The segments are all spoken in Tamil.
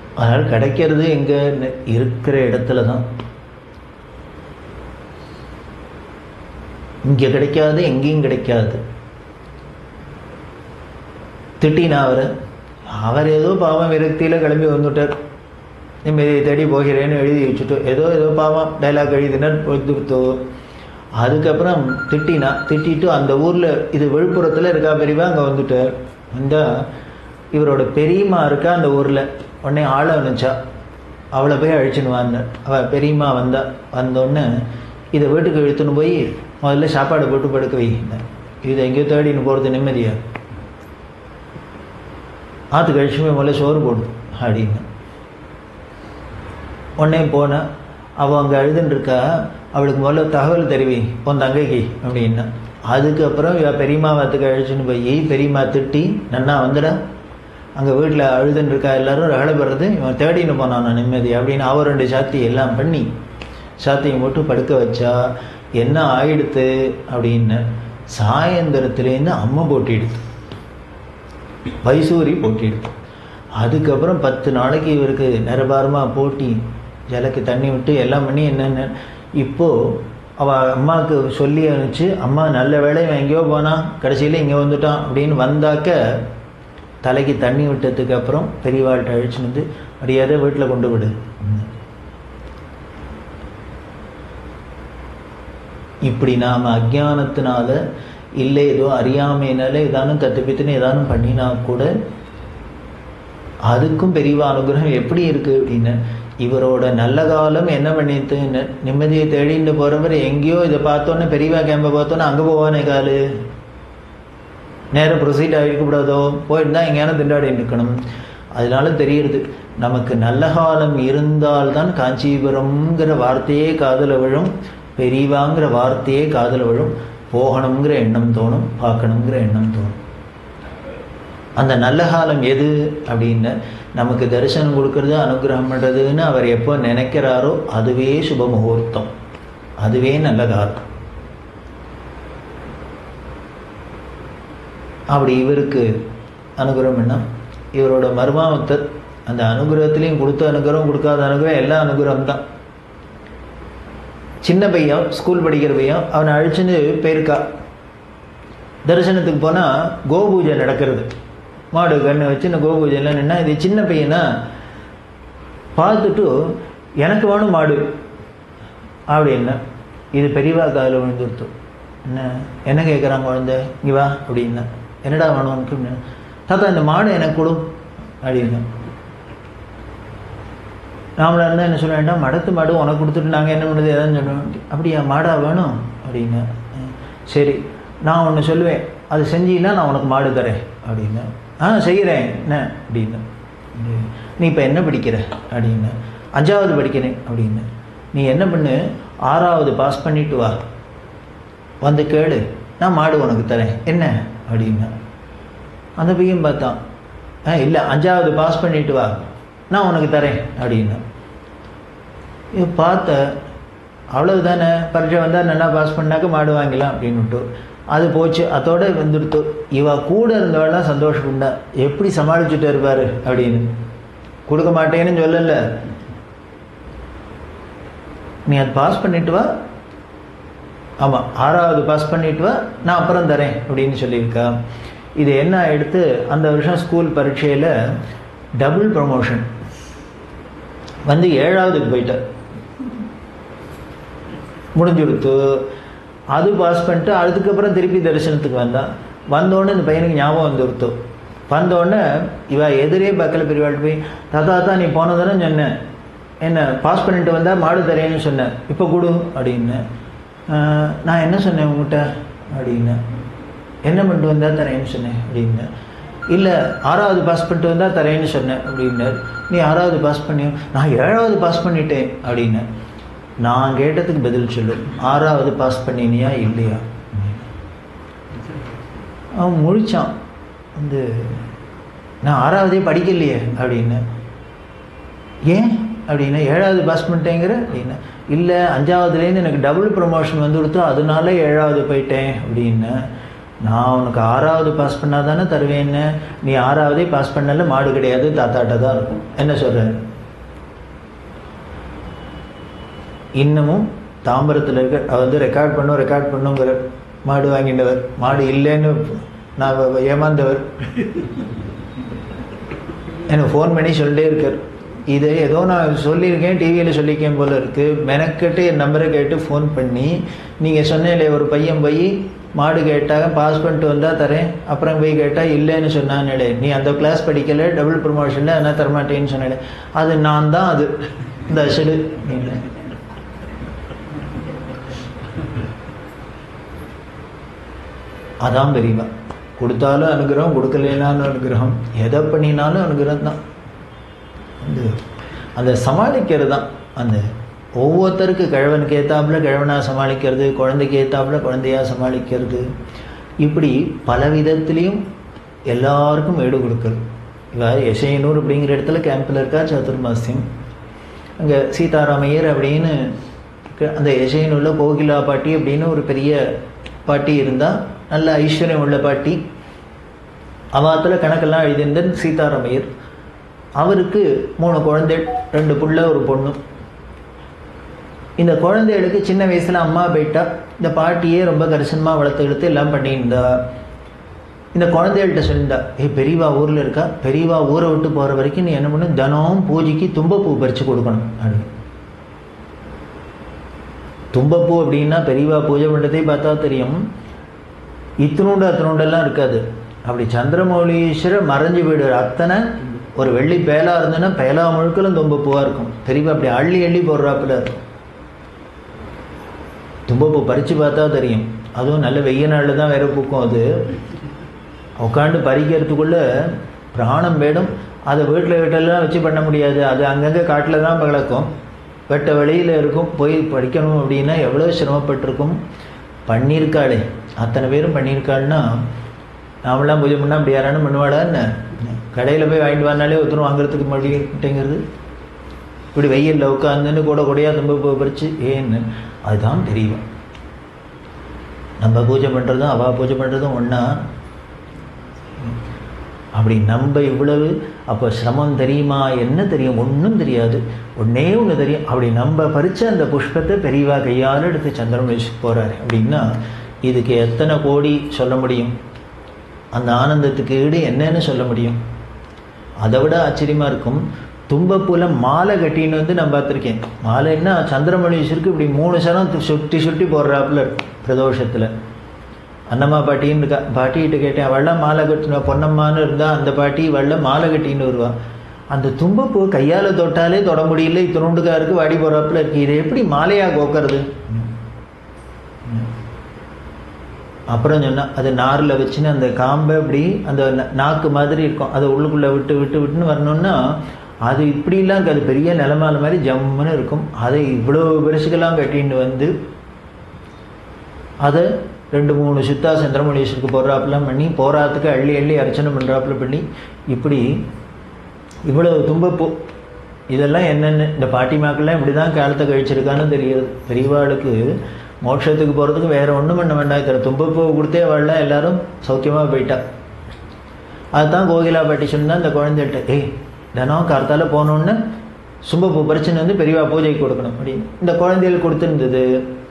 அதனால் கிடைக்கிறது எங்கே இருக்கிற இடத்துல தான் இங்கே கிடைக்காது எங்கேயும் கிடைக்காது திட்டினா அவர் அவர் ஏதோ பாவம் விரக்தியில் கிளம்பி வந்துட்டார் நிம்மதியை தேடி போகிறேன்னு எழுதி வச்சுட்டு ஏதோ ஏதோ பாவம் டைலாக் எழுதினார் கொடுத்தோ அதுக்கப்புறம் திட்டினா திட்டிட்டு அந்த ஊரில் இது விழுப்புரத்தில் இருக்கா பெரியவா அங்கே வந்துட்டார் வந்தால் இவரோட பெரியம்மா இருக்கா அந்த ஊரில் உடனே ஆளை அனுப்பிச்சா அவளை போய் அழிச்சுன்னு வந்தார் அவள் பெரியம்மா வந்தா வந்தோடனே இதை வீட்டுக்கு இழுத்துன்னு போய் முதல்ல சாப்பாடு போட்டு படுக்க வைங்க இது எங்கேயோ தேடின்னு போகிறது நிம்மதியா ஆற்று கழிச்சுமே முதல்ல சோறு போடு அப்படின்னு உடனே போனேன் அவள் அங்கே அழுதுன்ட்ருக்கா அவளுக்கு முதல்ல தகவல் தெரிவி உன் தங்கைக்கு அப்படின்னா அதுக்கப்புறம் இவ பெரியம்மா வாத்துக்கு அழிச்சுன்னு போய் பெரியம்மா திட்டி நன்னா வந்துடா அங்கே வீட்டில் அழுதுன்னு இருக்கா எல்லாரும் ரகலைப்படுறது இவன் தேடின்னு போனான் நான் நிம்மதி அப்படின்னு அவர் ரெண்டு சாத்தி எல்லாம் பண்ணி சாத்தியம் போட்டு படுக்க வச்சா என்ன ஆயிடுத்து அப்படின்னு சாயந்தரத்துலேருந்து அம்மை போட்டிடுது வைசூரி போட்டிடுது அதுக்கப்புறம் பத்து நாளைக்கு இவருக்கு நிரபாரமாக போட்டி ஜலக்கு தண்ணி விட்டு எல்லாம் பண்ணி என்னென்ன இப்போது அவள் அம்மாவுக்கு சொல்லி அனுப்பிச்சு அம்மா நல்ல வேலை இவன் எங்கேயோ போனான் கடைசியில் இங்கே வந்துட்டான் அப்படின்னு வந்தாக்க தலைக்கு தண்ணி விட்டதுக்கு அப்புறம் பெரியவாள்கிட்ட அழிச்சுன்னு வந்து மரியாதை வீட்டில் கொண்டு விடு இப்படி நாம் அஜானத்தினால இல்லை ஏதோ அறியாமையினால ஏதானும் கற்றுப்பித்துன்னு ஏதானும் பண்ணினா கூட அதுக்கும் பெரியவா அனுகிரகம் எப்படி இருக்கு அப்படின்னு இவரோட நல்ல காலம் என்ன பண்ணிட்டு நிம்மதியை தேடிட்டு போறவர் எங்கேயோ இதை பார்த்தோன்னே பெரியவா கேம்பை பார்த்தோன்னே அங்கே போவானே காலு நேரம் ப்ரொசீட் ஆகிருக்கக்கூடாதோ போயிருந்தா எங்கேயான திண்டாடி நிற்கணும் அதனால தெரியுது நமக்கு நல்ல காலம் இருந்தால்தான் காஞ்சிபுரம்ங்கிற வார்த்தையே காதல விழும் பெரியவாங்கிற வார்த்தையே காதல விழும் போகணுங்கிற எண்ணம் தோணும் பார்க்கணுங்கிற எண்ணம் தோணும் அந்த நல்ல காலம் எது அப்படின்னு நமக்கு தரிசனம் கொடுக்கறது அனுகிரகம் பண்ணுறதுன்னு அவர் எப்போ நினைக்கிறாரோ அதுவே சுப முகூர்த்தம் அதுவே நல்ல காலம் அப்படி இவருக்கு அனுகிரகம் என்ன இவரோட மர்மாவத்தர் அந்த அனுகிரகத்திலையும் கொடுத்த அனுகிரகம் கொடுக்காத அனுகிரகம் எல்லா அனுகிரகம் தான் சின்ன பையன் ஸ்கூல் படிக்கிற பையன் அவனை அழிச்சுன்னு போயிருக்கா தரிசனத்துக்கு போனால் கோபூஜை நடக்கிறது மாடு கண்ணு வச்சு இந்த கோபூஜைலாம் நின்னா இது சின்ன பையனா பார்த்துட்டு எனக்கு வேணும் மாடு அப்படின்னா இது பெரியவா காதில் விழுந்துருத்து என்ன என்ன கேட்குறாங்க குழந்தை இங்கே வா அப்படின்னா என்னடா வேணும் உனக்கு தாத்தா இந்த மாடு எனக்கு கொடு அப்படின்னா நாமளாக இருந்தால் என்ன சொல்ல வேண்டாம் மடத்து மாடு உனக்கு கொடுத்துட்டு நாங்கள் என்ன பண்ணுறது எதாவது சொல்லுவோம் அப்படியா மாடா வேணும் அப்படின்னா சரி நான் ஒன்று சொல்லுவேன் அது செஞ்சீங்கன்னா நான் உனக்கு மாடு தரேன் அப்படின்னா ஆ செய்கிறேன் என்ன அப்படின்னு நீ இப்போ என்ன படிக்கிற அப்படின்னு அஞ்சாவது படிக்கிறேன் அப்படின்னு நீ என்ன பண்ணு ஆறாவது பாஸ் பண்ணிட்டு வா வந்து கேடு நான் மாடு உனக்கு தரேன் என்ன அப்படின்னா அந்த பையன் பார்த்தான் ஆ இல்லை அஞ்சாவது பாஸ் பண்ணிட்டு வா நான் உனக்கு தரேன் அப்படின்னா இது பார்த்த அவ்வளவு தானே பரீட்சை வந்தால் நல்லா பாஸ் பண்ணாக்க மாடு வாங்கிக்கலாம் அப்படின்னுட்டு அது போச்சு அதோட வந்துடுத்து இவ கூட இருந்தவெல்லாம் சந்தோஷப்பட்டா எப்படி சமாளிச்சுட்டு இருப்பாரு அப்படின்னு கொடுக்க மாட்டேன்னு சொல்லல நீ அது பாஸ் பண்ணிட்டு வா ஆமாம் ஆறாவது பாஸ் பண்ணிட்டு வா நான் அப்புறம் தரேன் அப்படின்னு சொல்லியிருக்கா இது என்ன எடுத்து அந்த வருஷம் ஸ்கூல் பரீட்சையில் டபுள் ப்ரமோஷன் வந்து ஏழாவதுக்கு போயிட்டார் முடிஞ்சுடுத்து அது பாஸ் பண்ணிட்டு அதுக்கப்புறம் திருப்பி தரிசனத்துக்கு வந்தான் வந்தோடனே இந்த பையனுக்கு ஞாபகம் வந்துடுத்து வந்தோடனே இவ எதிரே பக்கத்தில் பெரியவாள் போய் தாத்தா தாத்தா நீ போனதானே சொன்னேன் என்ன பாஸ் பண்ணிட்டு வந்தால் மாடு தரேன்னு சொன்னேன் இப்போ கொடு அப்படின்னு நான் என்ன சொன்னேன் உங்கள்கிட்ட அப்படின்னு என்ன பண்ணிட்டு வந்தால் தரேன்னு சொன்னேன் அப்படின்னு இல்லை ஆறாவது பாஸ் பண்ணிட்டு வந்தால் தரேன்னு சொன்னேன் அப்படின்னார் நீ ஆறாவது பாஸ் பண்ணி நான் ஏழாவது பாஸ் பண்ணிட்டேன் அப்படின்னு நான் கேட்டதுக்கு பதில் சொல்லு ஆறாவது பாஸ் பண்ணினியா இல்லையா அவன் முழிச்சான் வந்து நான் ஆறாவதே படிக்கலையே அப்படின்னு ஏன் அப்படின்னா ஏழாவது பாஸ் பண்ணிட்டேங்கிற அப்படின்னா இல்லை அஞ்சாவதுலேருந்து எனக்கு டபுள் ப்ரொமோஷன் வந்து கொடுத்தோம் அதனால ஏழாவது போயிட்டேன் அப்படின்னு நான் உனக்கு ஆறாவது பாஸ் பண்ணால் தானே தருவேன்னு நீ ஆறாவதே பாஸ் பண்ணல மாடு கிடையாது தாத்தாட்ட தான் இருக்கும் என்ன சொல்ற இன்னமும் தாம்பரத்தில் இருக்க அவர் வந்து ரெக்கார்ட் பண்ணும் ரெக்கார்ட் பண்ணுங்கிற மாடு வாங்கிட்டவர் மாடு இல்லைன்னு நான் வ- வ- ஏமாந்தவர் எனக்கு ஃபோன் பண்ணி சொல்லிட்டே இருக்கார் இது ஏதோ நான் சொல்லியிருக்கேன் டிவியில் சொல்லியிருக்கேன் போல இருக்குது மெனக்கெட்டு என் நம்பரை கேட்டு ஃபோன் பண்ணி நீங்கள் சொன்னேன்லே ஒரு பையன் போய் மாடு கேட்டாங்க பாஸ் பண்ணிட்டு வந்தால் தரேன் அப்புறம் போய் கேட்டால் இல்லைன்னு சொன்னானே நீ அந்த கிளாஸ் படிக்கலை டபுள் ப்ரொமோஷனில் அதனால் தரமாட்டேன்னு சொன்னேன் அது நான் தான் அது இந்த அசடு அதான் பெரியவா கொடுத்தாலும் அனுகிரகம் கொடுக்கலைனாலும் அனுகிரகம் எதை பண்ணினாலும் அனுகிரகம் தான் அந்த அந்த சமாளிக்கிறது தான் அந்த ஒவ்வொருத்தருக்கு கிழவனுக்கு ஏத்தாப்புல கிழவனாக சமாளிக்கிறது குழந்தைக்கு ஏத்தாப்புல குழந்தையா சமாளிக்கிறது இப்படி பல விதத்துலேயும் எல்லாருக்கும் ஈடு கொடுக்குறது இவ யசையனூர் அப்படிங்கிற இடத்துல கேம்பில் இருக்கா சதுர்மாசியம் அங்கே சீதாராமையர் அப்படின்னு க- அந்த யசையனூரில் கோகிலா பாட்டி அப்படின்னு ஒரு பெரிய பாட்டி இருந்தால் நல்ல ஐஸ்வர்யம் உள்ள பாட்டி அவாத்தில் கணக்கெல்லாம் எழுதியிருந்த சீதாராமையர் அவருக்கு மூணு குழந்தை ரெண்டு புள்ள ஒரு பொண்ணு இந்த குழந்தைகளுக்கு சின்ன வயசுல அம்மா போயிட்டா இந்த பாட்டியே ரொம்ப கரிசனமாக வளர்த்து எடுத்து எல்லாம் பண்ணியிருந்தா இந்த குழந்தைகள்கிட்ட சொல்லியிருந்தா ஏய் பெரியவா ஊரில் இருக்கா பெரியவா ஊரை விட்டு போகிற வரைக்கும் நீ என்ன பண்ணு தினம் பூஜைக்கு தும்பப்பூ பறித்து கொடுக்கணும் அப்படின்னு தும்பப்பூ அப்படின்னா பெரியவா பூஜை பண்ணுறதே பார்த்தா தெரியும் இத்தினூண்டு அத்தினூண்டெல்லாம் இருக்காது அப்படி சந்திரமௌலீஸ்வரர் மறைஞ்சு போயிடுவார் அத்தனை ஒரு வெள்ளி பேலா இருந்ததுன்னா பேலா முழுக்கலும் தும்பப்பூவாக இருக்கும் பெரியவா அப்படி அள்ளி அள்ளி போடுறாப்புல இருக்கும் தும்பப்பூ பறித்து பார்த்தா தெரியும் அதுவும் நல்ல வெய்ய நாளில் தான் வேற பூக்கும் அது உட்காந்து பறிக்கிறதுக்குள்ள பிராணம் வேடும் அதை வீட்டில் வீட்டெல்லாம் வச்சு பண்ண முடியாது அது அங்கங்கே காட்டில் தான் வளர்க்கும் வெட்ட வெளியில் இருக்கும் போய் படிக்கணும் அப்படின்னா எவ்வளோ சிரமப்பட்டிருக்கும் பண்ணியிருக்காளே அத்தனை பேரும் பண்ணியிருக்காள்னா நாமெல்லாம் பூஜை பண்ணால் அப்படி யாரானும் பண்ணுவாளா என்ன கடையில் போய் வாங்கிட்டு வரனாலே ஒருத்தரும் வாங்குறதுக்கு மாட்டேங்கிறது இப்படி வெயிலில் உட்காந்துன்னு கூட கூடையாக தும்ப பறிச்சு ஏன்னு அதுதான் தெரியும் நம்ம பூஜை பண்ணுறதும் அவள் பூஜை பண்ணுறதும் ஒன்றா அப்படி நம்ம இவ்வளவு அப்போ சிரமம் தெரியுமா என்ன தெரியும் ஒன்றும் தெரியாது ஒன்றே ஒன்று தெரியும் அப்படி நம்ம பறிச்ச அந்த புஷ்பத்தை பெரியவா கையால் எடுத்து சந்திரமேஷுக்கு போகிறாரு அப்படின்னா இதுக்கு எத்தனை கோடி சொல்ல முடியும் அந்த ஆனந்தத்துக்கு ஈடு என்னன்னு சொல்ல முடியும் அதை விட ஆச்சரியமாக இருக்கும் தும்பப்பூல மாலை கட்டின்னு வந்து நான் பார்த்துருக்கேன் மாலைன்னா சந்திரமணீஸ்வருக்கு இப்படி மூணு சரம் சுட்டி சுட்டி போடுறாப்புல இருக்கும் பிரதோஷத்தில் அன்னம்மா பாட்டின்னு இருக்கா பாட்டிகிட்ட கேட்டேன் அவள்லாம் மாலை கட்டின பொன்னம்மான்னு இருந்தால் அந்த பாட்டி வெள்ளம் மாலை கட்டின்னு வருவா அந்த தும்பப்பூ கையால் தொட்டாலே தொட முடியல இத்தினோண்டுக்கா இருக்கு வாடி போகிறாப்புல இருக்கு இதை எப்படி மாலையாக கோக்கிறது அப்புறம் சொன்னா அது நாரில் வச்சுன்னு அந்த காம்பை அப்படி அந்த நா- நாக்கு மாதிரி இருக்கும் அதை உள்ளுக்குள்ளே விட்டு விட்டு விட்டுன்னு வரணும்னா அது இப்படிலாம் இருக்கு அது பெரிய நிலமால மாதிரி ஜம்முன்னு இருக்கும் அதை இவ்வளோ பெருசுக்கெல்லாம் கட்டின்னு வந்து அதை ரெண்டு மூணு சித்தா சந்திரமணீஸ்வருக்கு போடுறாப்புலாம் பண்ணி போராத்துக்கு அள்ளி அள்ளி அர்ச்சனை பண்ணுறாப்புல பண்ணி இப்படி இவ்வளவு தும்பப்பூ இதெல்லாம் என்னென்ன இந்த பாட்டிமாக்கெல்லாம் இப்படி தான் காலத்தை கழிச்சிருக்கான்னு தெரியுது பெரியவாளுக்கு மோட்சத்துக்கு போகிறதுக்கு வேற ஒன்றும் பண்ண வேண்டாம் இத்தனை தும்பப்பூ கொடுத்தே வாழலாம் எல்லாரும் சௌக்கியமாக போயிட்டா அதுதான் கோகிலா பாட்டி சொன்னா இந்த குழந்தைகிட்ட ஏய் தினம் கார்த்தால போனோன்னு சும்பப்பூ பறிச்சுன்னு வந்து பெரியவா பூஜைக்கு கொடுக்கணும் அப்படின்னு இந்த குழந்தைகள் கொடுத்துருந்தது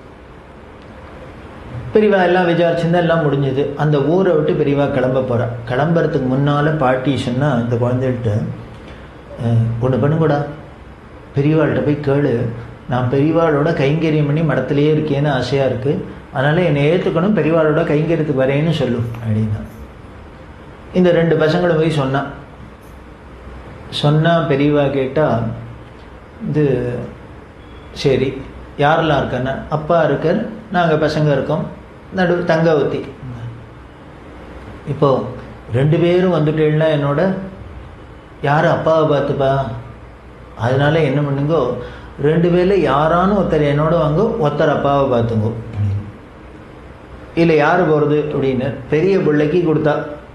பெரியவா எல்லாம் விசாரிச்சிருந்தா எல்லாம் முடிஞ்சது அந்த ஊரை விட்டு பெரியவா கிளம்ப போறா கிளம்புறதுக்கு முன்னால பாட்டி சொன்னா இந்த குழந்தைகிட்ட ஒன்று பண்ணுங்கூடா பெரியவாள்கிட்ட போய் கேளு நான் பெரியவாளோட கைங்கரியம் பண்ணி மடத்திலேயே இருக்கேன்னு ஆசையா இருக்கு அதனால என்னை ஏற்றுக்கணும் பெரியவாளோட கைங்கரியத்துக்கு வரேன்னு சொல்லு அப்படின்னா இந்த ரெண்டு பசங்களும் போய் சொன்னா சொன்னா பெரியவா கேட்டா இது சரி யாரெல்லாம் இருக்கன்னா அப்பா இருக்கார் நாங்கள் பசங்க இருக்கோம் நடு தங்கவத்தி இப்போ ரெண்டு பேரும் வந்துட்டேன்னா என்னோட யார் அப்பாவை பார்த்துப்பா அதனால என்ன பண்ணுங்கோ ரெண்டு பேரில் யாரானும் ஒருத்தர் என்னோட வாங்க ஒருத்தர் அப்பாவை பார்த்துங்கோ இல்லை யார் போகிறது அப்படின்னு பெரிய பிள்ளைக்கு கொடுத்தா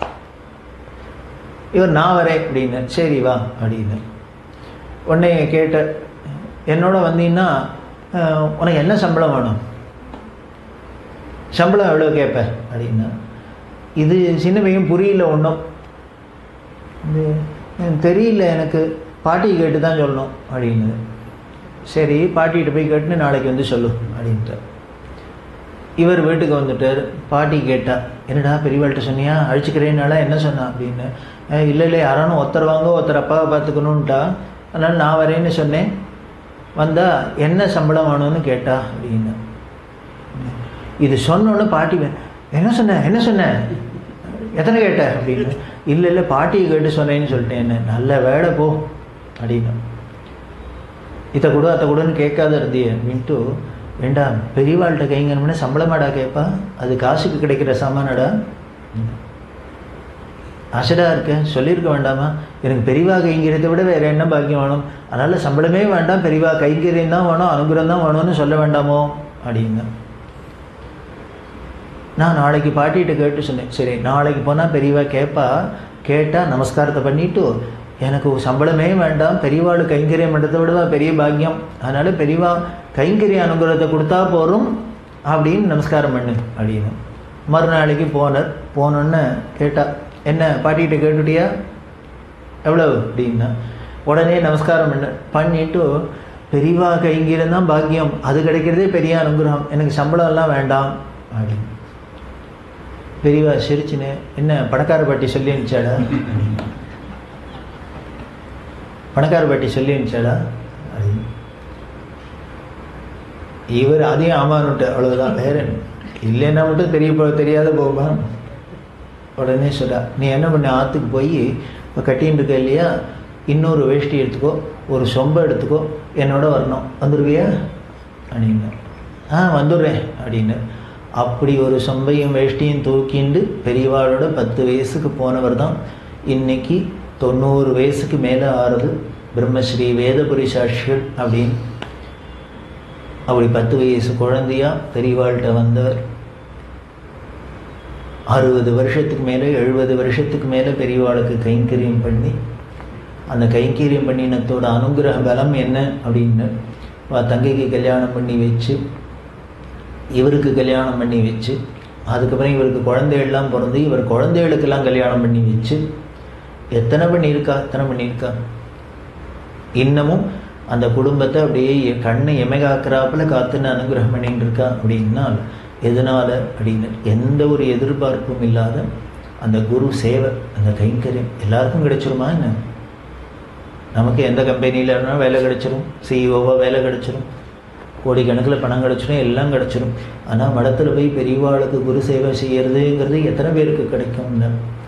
இவர் நான் வரேன் அப்படின்னு சரி வா அப்படின்னு உடனே கேட்ட என்னோட வந்தீங்கன்னா அஹ், உனக்கு என்ன சம்பளம் வேணும் சம்பளம் எவ்வளோ கேட்ப அப்படின்னா இது சின்ன பையன் புரியல ஒன்றும் இது எனக்கு தெரியல எனக்கு பாட்டி கேட்டு தான் சொல்லணும் அப்படின்னு சரி பாட்டிகிட்ட போய் கேட்டுன்னு நாளைக்கு வந்து சொல்லு அப்படின்ட்டு இவர் வீட்டுக்கு வந்துட்டார் பாட்டி கேட்டா என்னடா பெரியவாள்கிட்ட சொன்னியா அழிச்சுக்கிறேன்னால என்ன சொன்னா அப்படின்னு "அஹ் இல்லை இல்லை யாரானும் ஒருத்தர் வாங்க ஒருத்தர் அப்பாவை பார்த்துக்கணுன்ட்டா அதனால் நான் வரேன்னு சொன்னேன் வந்தா என்ன சம்பளம் வேணும்னு கேட்டா அப்படின்னு இது சொன்னோன்னு பாட்டி வே- என்ன சொன்ன என்ன சொன்ன எத்தனை கேட்ட அப்படின்னு இல்லை இல்லை பாட்டியை கேட்டு சொன்னேன்னு சொல்லிட்டேன் என்ன நல்ல வேலை போ அப்படின்னு இதை கொடு அதை கொடுன்னு கேட்காத இருந்தியே அப்படின்ட்டு ஏண்டா பெரியவாள்கிட்ட கைங்கணும்னா சம்பளமாடா கேட்பா அது காசுக்கு கிடைக்கிற சாமானடா ஆசைடா இருக்கேன் சொல்லியிருக்க வேண்டாமா எனக்கு பெரியவா கைங்கிறதை விட வேற என்ன பாக்கியம் வேணும் அதனால சம்பளமே வேண்டாம் பெரியவா கைங்கரியம் தான் வேணும் அனுகிரகம் தான் வேணும்னு சொல்ல வேண்டாமோ அப்படிங்க நான் நாளைக்கு பாட்டிகிட்ட கேட்டு சொன்னேன் சரி நாளைக்கு போனால் பெரியவா கேட்பா கேட்டால் நமஸ்காரத்தை பண்ணிட்டு எனக்கு சம்பளமே வேண்டாம் பெரியவாள் கைங்கரியம் பண்ணுறதை விட பெரிய பாக்கியம் அதனால பெரியவா கைங்கரிய அனுகிரகத்தை கொடுத்தா போதும் அப்படின்னு நமஸ்காரம் பண்ணு அப்படின்னு மறுநாளைக்கு போனார் போனோன்னு கேட்டா என்ன பாட்டிகிட்ட கேட்டுட்டியா எவ்வளவு அப்படின்னா உடனே நமஸ்காரம் பண்ண பண்ணிட்டு பெரியவா கைங்கரியம் தான் பாக்கியம் அது கிடைக்கிறதே பெரிய அனுகிரகம் எனக்கு சம்பளம் எல்லாம் வேண்டாம் அப்படின்னு பெரியவா சிரிச்சுன்னு என்ன பணக்கார பாட்டி சொல்லி அனுப்பிச்சாடா பணக்கார பாட்டி சொல்லி அனுப்பிச்சாடா அப்படின்னு இவர் அதையும் ஆமான்னுட்டு அவ்வளவுதான் வேற என்ன? இல்லைன்னா மட்டும் தெரிய போ தெரியாத போகுமா உடனே சொல்றா நீ என்ன பண்ண ஆற்றுக்கு போய் இப்போ கட்டின்னு இருக்க இல்லையா இன்னொரு வேஷ்டி எடுத்துக்கோ ஒரு சொம்பை எடுத்துக்கோ என்னோட வரணும் வந்துடுவியா அப்படின்னு ஆ வந்துடுறேன் அப்படின்னு அப்படி ஒரு சொம்பையும் வேஷ்டியும் தூக்கிண்டு பெரியவாளோட பத்து வயசுக்கு போனவர் தான் இன்னைக்கு தொண்ணூறு வயசுக்கு மேலே ஆறுது பிரம்மஸ்ரீ வேதபுரி சாட்சிகள் அப்படின்னு அப்படி பத்து வயசு குழந்தையா பெரியவாள்கிட்ட வந்தவர் அறுபது வருஷத்துக்கு மேலே எழுபது வருஷத்துக்கு மேலே பெரியவாளுக்கு கைங்கரியம் பண்ணி அந்த கைங்கரியம் பண்ணினத்தோட அனுகிரக பலம் என்ன அப்படின்னு அவ தங்கைக்கு கல்யாணம் பண்ணி வச்சு இவருக்கு கல்யாணம் பண்ணி வச்சு அதுக்கப்புறம் இவருக்கு குழந்தைகள்லாம் பிறந்து இவர் குழந்தைகளுக்கெல்லாம் கல்யாணம் பண்ணி வச்சு எத்தனை பண்ணியிருக்கா எத்தனை பண்ணியிருக்கா இன்னமும் அந்த குடும்பத்தை அப்படியே கண்ணை எமைகாக்குறாப்புல காத்துன்னு அனுகிரகம் பண்ணிட்டு இருக்கா அப்படின்னா எதனால அப்படின்னு எந்த ஒரு எதிர்பார்ப்பும் இல்லாத அந்த குரு சேவை அந்த கைங்கரியம் எல்லாருக்கும் கிடைச்சிருமா என்ன நமக்கு எந்த கம்பெனியில் வேணாலும் வேலை கிடைச்சிரும் சிஇஓவாக வேலை கிடைச்சிரும் கோடிக்கணக்கில் பணம் கிடைச்சிரும் எல்லாம் கிடைச்சிரும் ஆனால் மடத்தில் போய் பெரியவாளுக்கு குரு சேவை செய்யறதுங்கிறது எத்தனை பேருக்கு கிடைக்கும்னு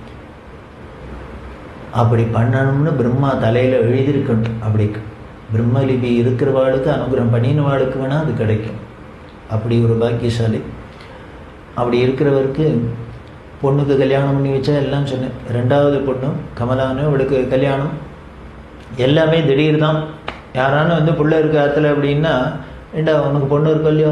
அப்படி பண்ணணும்னு பிரம்மா தலையில் எழுதியிருக்கணும் அப்படி பிரம்மலிபி இருக்கிறவாளுக்கு அனுகிரகம் பண்ணினவாளுக்கு வேணால் அது கிடைக்கும் அப்படி ஒரு பாக்கியசாலி அப்படி இருக்கிறவருக்கு பொண்ணுக்கு கல்யாணம் பண்ணி வச்சா எல்லாம் சொன்னேன் ரெண்டாவது பொண்ணு கமலான்னு அவளுக்கு கல்யாணம் எல்லாமே திடீர் தான் யாரானு வந்து புள்ள இருக்க ஆத்துல அப்படின்னா ஏண்டா உனக்கு பொண்ணு இருக்கோ இல்லையோ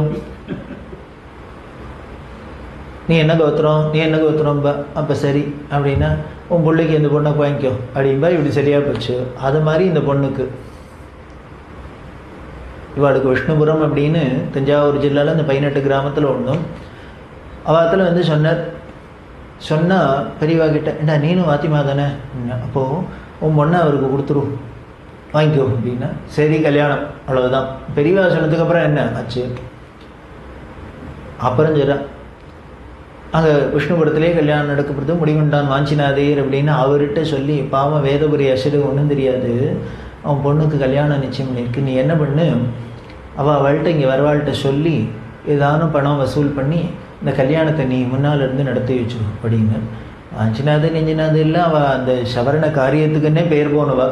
நீ என்ன கோத்திரம் நீ என்ன கோத்திரம்பா அப்போ சரி அப்படின்னா உன் பிள்ளைக்கு இந்த பொண்ணை வாங்கிக்கோ அப்படின்பா இப்படி சரியா போச்சு அது மாதிரி இந்த பொண்ணுக்கு இவாளுக்கு விஷ்ணுபுரம் அப்படின்னு தஞ்சாவூர் ஜில்லாவில் இந்த பதினெட்டு கிராமத்தில் ஒன்றும் அவாத்தில் வந்து சொன்னார் சொன்னால் பெரியவா கிட்ட ஏண்டா நீனும் வாத்திமா தானே அப்போது உன் பொண்ணை அவருக்கு கொடுத்துரு வாங்கிக்கோ அப்படின்னா சரி கல்யாணம் அவ்வளவுதான் பெரியவா சொன்னதுக்கப்புறம் என்ன ஆச்சு அப்புறம் சரி அங்கே விஷ்ணுபுரத்திலே கல்யாணம் நடக்கப்படுது முடிவுண்டான் வாஞ்சிநாதேர் அப்படின்னு அவர்கிட்ட சொல்லி பாவம் வேதபுரி அசடு ஒன்றும் தெரியாது அவன் பொண்ணுக்கு கல்யாணம் நிச்சயம் பண்ணியிருக்கு நீ என்ன பண்ணு அவள் அவள்கிட்ட இங்கே வரவாள்கிட்ட சொல்லி ஏதானும் பணம் வசூல் பண்ணி இந்த கல்யாணத்தை நீ முன்னால் இருந்து நடத்தி வச்சிரு அப்படின்னு வாஞ்சிநாது நெஞ்சிநாது இல்லை அவள் அந்த சவரண காரியத்துக்குன்னே பெயர் போனவா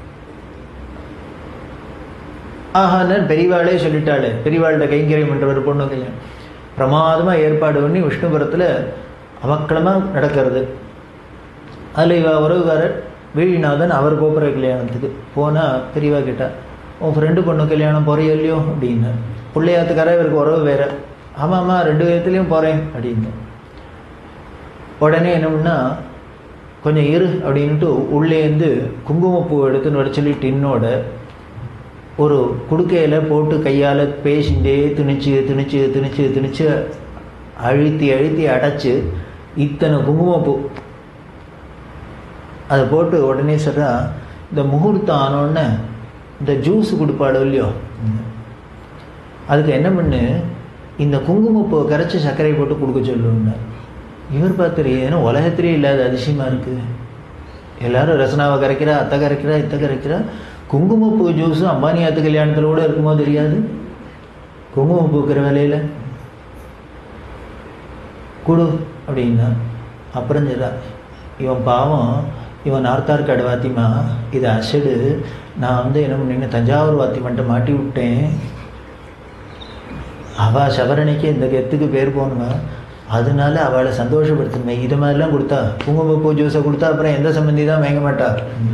ஆஹான்னு பெரியவாளே சொல்லிட்டாளே பெரியவாள்கிட்ட கைங்கரியம் என்ற ஒரு பொண்ணு கல்யாணம் பிரமாதமாக ஏற்பாடு பண்ணி விஷ்ணுபுரத்தில் அவக்களமாக நடக்கிறது அதில் இவ உறவுகாரர் வீழிநாதன் அவர் கோபுர கல்யாணத்துக்கு போனால் பெரியவா கேட்டா உன் ஃப்ரெண்டு பொண்ணு கல்யாணம் போறியோ இல்லையோ அப்படின்னு பிள்ளையாத்துக்கார இவருக்கு உறவு வேற ஆமாம்மா ரெண்டு விதத்துலேயும் போகிறேன் அப்படின்னு உடனே என்ன பண்ணா கொஞ்சம் இரு அப்படின்ட்டு உள்ளேருந்து குங்குமப்பூ எடுத்துன்னு வர சொல்லி டின்னோட ஒரு குடுக்கையில் போட்டு கையால் பேசிண்டே திணிச்சு திணிச்சு திணிச்சு திணிச்சு அழுத்தி அழுத்தி அடைச்சு இத்தனை குங்குமப்பூ அதை போட்டு உடனே சொல்கிறா இந்த முகூர்த்தம் ஆனோடனே இந்த ஜூஸ் கொடுப்பாடு இல்லையோ அதுக்கு என்ன பண்ணு இந்த குங்குமப்பூ கரைச்சி சர்க்கரை போட்டு கொடுக்க சொல்லுன்னு இவர் பார்த்துரு ஏன்னா உலகத்திலே இல்லாத அதிசயமாக இருக்குது எல்லாரும் ரசனாவை கரைக்கிறா அத்தை கரைக்கிறா இத்தை கரைக்கிறா குங்குமப்பூ ஜூஸும் அம்பானி ஆத்து கல்யாணத்தில் கூட இருக்குமோ தெரியாது குங்குமம் பூக்கிற வேலையில் கொடு அப்படின்னா அப்புறம் சொல்றா இவன் பாவம் இவன் நார்த்தார்காடு வாத்திமா இது அசடு நான் வந்து என்ன பண்ணேன்னு தஞ்சாவூர் வாத்திமன்ட்ட மாட்டி விட்டேன் அவள் சவரணைக்கு இந்த கெத்துக்கு பேர் போகணுமா அதனால அவளை சந்தோஷப்படுத்தணுமே இது மாதிரிலாம் கொடுத்தா குங்குமப்பூ ஜூஸை கொடுத்தா அப்புறம் எந்த சம்மந்தி தான் வாங்க மாட்டா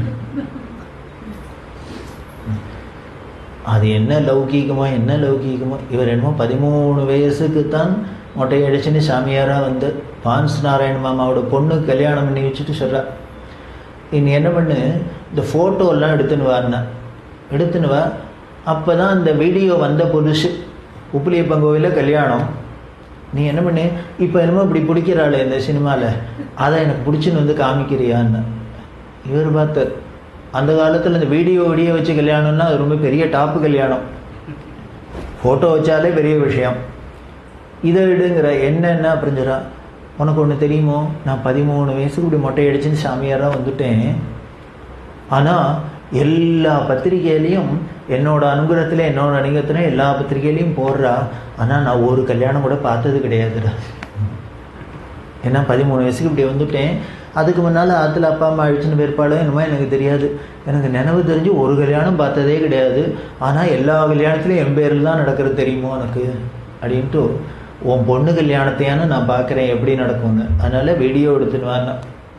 அது என்ன லௌகீகமோ என்ன லௌகீகமோ இவர் என்னமோ பதிமூணு வயசுக்கு தான் மொட்டை அடிச்சுன்னு சாமியாராக வந்து பான்ஸ் நாராயண மாமாவோட பொண்ணு கல்யாணம் பண்ணி வச்சுட்டு சொல்கிறா நீ என்ன பண்ணு இந்த ஃபோட்டோலாம் எடுத்துன்னு வான்னா எடுத்துன்னு வா அப்போ தான் இந்த வீடியோ வந்த புதுசு உப்புலியப்பங்கோவில கல்யாணம் நீ என்ன பண்ணு இப்போ என்னமோ இப்படி பிடிக்கிறாள் இந்த சினிமாவில் அதை எனக்கு பிடிச்சின்னு வந்து காமிக்கிறியான்னு இவர் பார்த்தார் அந்த காலத்தில் இந்த வீடியோ வீடியோ வச்சு கல்யாணம்னா அது ரொம்ப பெரிய டாப்பு கல்யாணம் ஃபோட்டோ வச்சாலே பெரிய விஷயம் இதை விடுங்கிற என்னென்ன அப்படிஞ்சிடா உனக்கு ஒன்று தெரியுமோ நான் பதிமூணு வயசுக்கு இப்படி மொட்டை அடிச்சுன்னு சாமியாராக வந்துட்டேன் ஆனால் எல்லா பத்திரிகையிலையும் என்னோட அனுகிரகத்தில் என்னோட அனுகிரகத்தில் எல்லா பத்திரிகையிலையும் போடுறா ஆனால் நான் ஒரு கல்யாணம் கூட பார்த்தது கிடையாதுடா ஏன்னா பதிமூணு வயசுக்கு இப்படி வந்துட்டேன் அதுக்கு முன்னால் ஆற்றுல அப்பா அம்மா அழிச்சுன்னு பிற்பாடும் என்னமோ எனக்கு தெரியாது எனக்கு நினைவு தெரிஞ்சு ஒரு கல்யாணம் பார்த்ததே கிடையாது ஆனால் எல்லா கல்யாணத்துலையும் என் பேரில் தான் நடக்கிறது தெரியுமோ எனக்கு அப்படின்ட்டு உன் பொண்ணு கல்யாணத்தையான நான் பார்க்குறேன் எப்படி நடக்கும்னு அதனால் வீடியோ எடுத்துன்னு வாங்க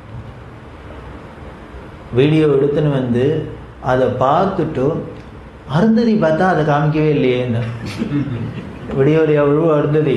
வீடியோ எடுத்துன்னு வந்து அதை பார்த்துட்டு அருந்ததி பார்த்தா அதை காமிக்கவே இல்லையேன்னு வீடியோவில் எவ்வளோ அருந்ததி